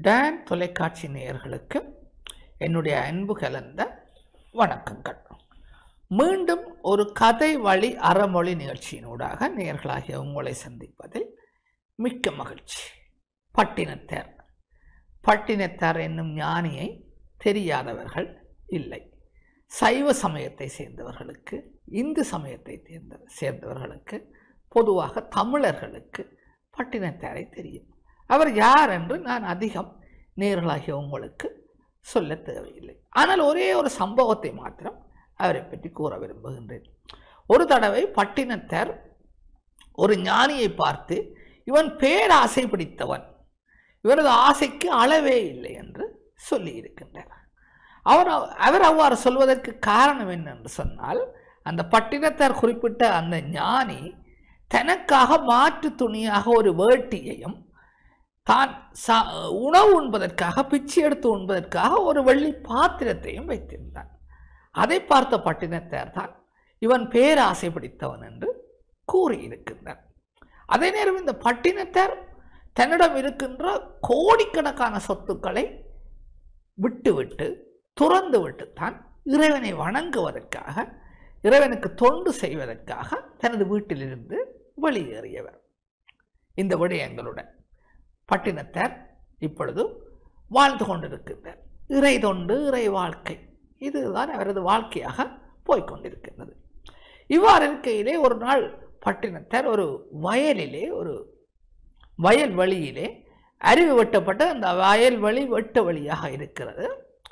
Don தொலைக்காட்சி நேயர்களுக்கு என்னுடைய அன்பு கலந்த வணக்கங்கள் மீண்டும் ஒரு கதை வழி அறமொழி நிகழ்ச்சியினூடாக நேயர்களாகிய உங்களை சந்திப்பதில் மிக்க மகிழ்ச்சி பட்டினத்தார் பட்டினத்தார் என்னும் ஞானியை தெரியாதவர்கள் இல்லை சைவ சமயத்தை சேர்ந்தவர்களுக்கு இந்து சமயத்தை சேர்ந்த சேர்ந்தவர்களுக்கு பொதுவாக தமிழர்களுக்கு பட்டினத்தாரை தெரியும் அவர் யார் என்று நான் அதிகம் நேர்களாகிய உங்களுக்கு சொல்ல தேவையில்லை ஆனால் ஒரே ஒரு சம்பவத்தை மாத்திரம் அவரை பற்றி கூற விரும்புகின்றேன் ஒரு தடவை பட்டினத்தார் ஒரு ஞானியை பார்த்து இவன் பேராசை பிடித்தவன் இவரது ஆசைக்கு அளவே இல்லை என்று சொல்லி இருக்கின்றார் அவர் அவர் அவ்வாறு சொல்வதற்கு காரணம் என்னென்று சொன்னால் அந்த பட்டினத்தார் குறிப்பிட்ட அந்த ஞானி தனக்காக மாற்று துணியாக ஒரு வேட்டியையும் தான் சா உணவு உண்பதற்காக பிச்சை எடுத்து உண்பதற்காக ஒரு வெள்ளி பாத்திரத்தையும் வைத்திருந்தான் அதை பார்த்த பட்டினத்தார் தான் இவன் பேராசை பிடித்தவன் என்று கூறியிருக்கின்றார் அதே நேரம் இந்த பட்டினத்தார் தன்னிடம் இருக்கின்ற கோடிக்கணக்கான சொத்துக்களை விட்டுவிட்டு துறந்து விட்டுத்தான் இறைவனை வணங்குவதற்காக இறைவனுக்கு தொண்டு செய்வதற்காக தனது வீட்டிலிருந்து வெளியேறியவர் இந்த விடயங்களுடன் பட்டினத்தார் இப்பொழுது வாழ்ந்து கொண்டிருக்கின்றார் இறை தொண்டு இறை வாழ்க்கை இதுதான் அவரது வாழ்க்கையாக போய்கொண்டிருக்கின்றது இவ்வாறு இருக்கையிலே ஒரு நாள் பட்டினத்தார் ஒரு வயலிலே ஒரு வயல் வழியிலே அருவி வெட்டப்பட்ட அந்த வயல் வழி வெட்ட வழியாக இருக்கிறது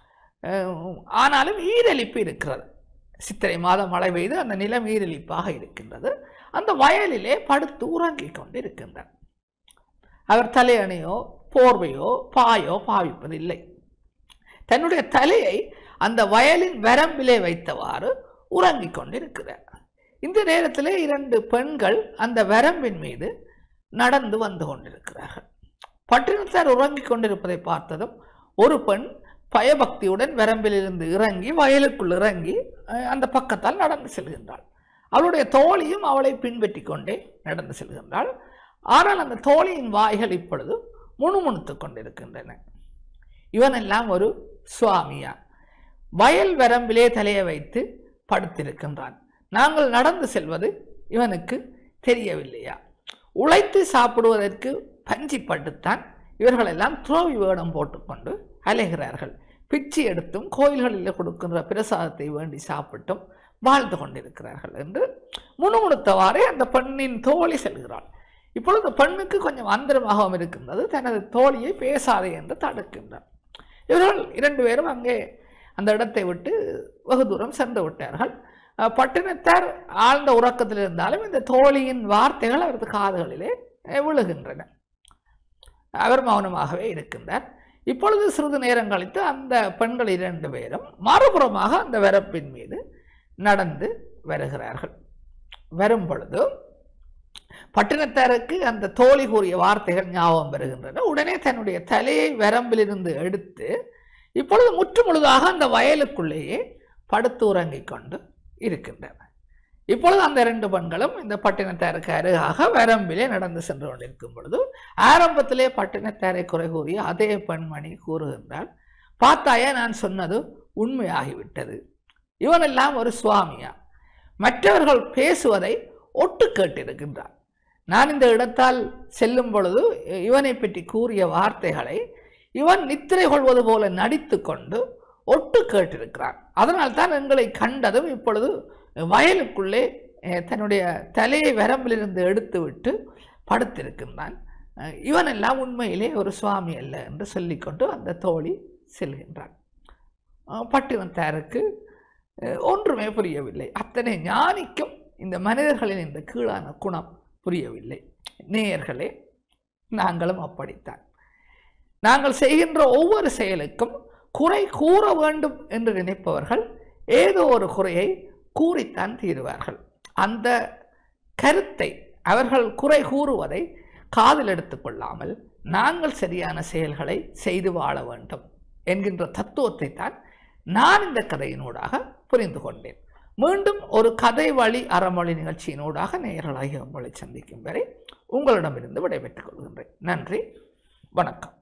ஆனாலும் ஈரலிப்பு இருக்கிறது சித்திரை மாதம் மழை பெய்து அந்த நிலம் ஈரலிப்பாக இருக்கின்றது அந்த வயலிலே படுத்து உறங்கிக் கொண்டு இருக்கின்றார் அவர் தலையணையோ போர்வையோ பாயோ பாவிப்பதில்லை தன்னுடைய தலையை அந்த வயலின் வரம்பிலே வைத்தவாறு உறங்கிக் கொண்டிருக்கிறார் இந்த நேரத்தில் இரண்டு பெண்கள் அந்த வரம்பின் மீது நடந்து வந்து கொண்டிருக்கிறார்கள் பட்டினத்தார் உறங்கிக் கொண்டிருப்பதை பார்த்ததும் ஒரு பெண் பயபக்தியுடன் வரம்பிலிருந்து இறங்கி வயலுக்குள் இறங்கி அந்த பக்கத்தால் நடந்து செல்கின்றாள் அவளுடைய தோழியும் அவளை பின்பற்றி கொண்டே நடந்து செல்கின்றாள் ஆனால் அந்த தோழியின் வாய்கள் இப்பொழுது முணுமுணுத்து கொண்டிருக்கின்றன இவனெல்லாம் ஒரு சுவாமியா வயல் வரம்பிலே தலையை வைத்து படுத்திருக்கின்றான் நாங்கள் நடந்து செல்வது இவனுக்கு தெரியவில்லையா உழைத்து சாப்பிடுவதற்கு பஞ்சி பட்டுத்தான் இவர்களெல்லாம் துரோவி வேடம் போட்டுக்கொண்டு அலைகிறார்கள் பிச்சை எடுத்தும் கோயில்களில் கொடுக்கின்ற பிரசாதத்தை வேண்டி சாப்பிட்டும் வாழ்ந்து கொண்டிருக்கிறார்கள் என்று முணுமுணுத்தவாறே அந்த பெண்ணின் தோழி செல்கிறாள் இப்பொழுது பெண்ணுக்கு கொஞ்சம் அந்தரமாகவும் இருக்கின்றது தனது தோழியை பேசாதே என்று தடுக்கின்றார் இவர்கள் இரண்டு பேரும் அங்கே அந்த இடத்தை விட்டு வெகு தூரம் சென்று விட்டார்கள் பட்டினத்தார் ஆழ்ந்த உறக்கத்தில் இருந்தாலும் இந்த தோழியின் வார்த்தைகள் அவரது காதுகளிலே விழுகின்றன அவர் மௌனமாகவே இருக்கின்றார் இப்பொழுது சிறிது நேரம் கழித்து அந்த பெண்கள் இரண்டு பேரும் மறுபுறமாக அந்த வரப்பின் மீது நடந்து வருகிறார்கள் வரும் பொழுது பட்டினத்தாருக்கு அந்த தோழி கூறிய வார்த்தைகள் ஞாபகம் வருகின்றன உடனே தன்னுடைய தலையை வரம்பிலிருந்து எடுத்து இப்பொழுது முற்று முழுதாக அந்த வயலுக்குள்ளேயே படுத்து உறங்கிக் கொண்டு இருக்கின்றன இப்பொழுது அந்த ரெண்டு பெண்களும் இந்த பட்டினத்தாருக்கு அருகாக வரம்பிலே நடந்து சென்று கொண்டிருக்கும் பொழுது ஆரம்பத்திலே பட்டினத்தாரை குறை கூறிய அதே பெண்மணி கூறுகின்றால் பார்த்தாயா நான் சொன்னது உண்மையாகிவிட்டது இவனெல்லாம் ஒரு சுவாமியா மற்றவர்கள் பேசுவதை ஒட்டு கேட்டிருக்கின்றான் நான் இந்த இடத்தால் செல்லும் பொழுது இவனை பற்றி கூறிய வார்த்தைகளை இவன் நித்திரை கொள்வது போல நடித்து கொண்டு ஒட்டு கேட்டிருக்கிறான் அதனால் தான் எங்களை கண்டதும் இப்பொழுது வயலுக்குள்ளே தன்னுடைய தலையை வரம்பிலிருந்து எடுத்து விட்டு படுத்திருக்கின்றான் இவனெல்லாம் உண்மையிலே ஒரு சுவாமி அல்ல என்று சொல்லிக்கொண்டு அந்த தோழி செல்கின்றான் பட்டினத்தாருக்கு ஒன்றுமே புரியவில்லை அத்தனை ஞானிக்கும் இந்த மனிதர்களின் இந்த கீழான குணம் புரியவில்லை நேயர்களே நாங்களும் அப்படித்தான் நாங்கள் செய்கின்ற ஒவ்வொரு செயலுக்கும் குறை கூற வேண்டும் என்று நினைப்பவர்கள் ஏதோ ஒரு குறையை கூறித்தான் தீருவார்கள் அந்த கருத்தை அவர்கள் குறை கூறுவதை காதில் எடுத்துக்கொள்ளாமல் நாங்கள் சரியான செயல்களை செய்து வாழ வேண்டும் என்கின்ற தத்துவத்தை தான் நான் இந்த கதையினூடாக புரிந்து கொண்டேன் மீண்டும் ஒரு கதை வழி அறமொழி நிகழ்ச்சியினூடாக நேயர்களாகி உங்களை சந்திக்கும் வரை உங்களிடமிருந்து விடைபெற்றுக் கொள்கின்றேன் நன்றி வணக்கம்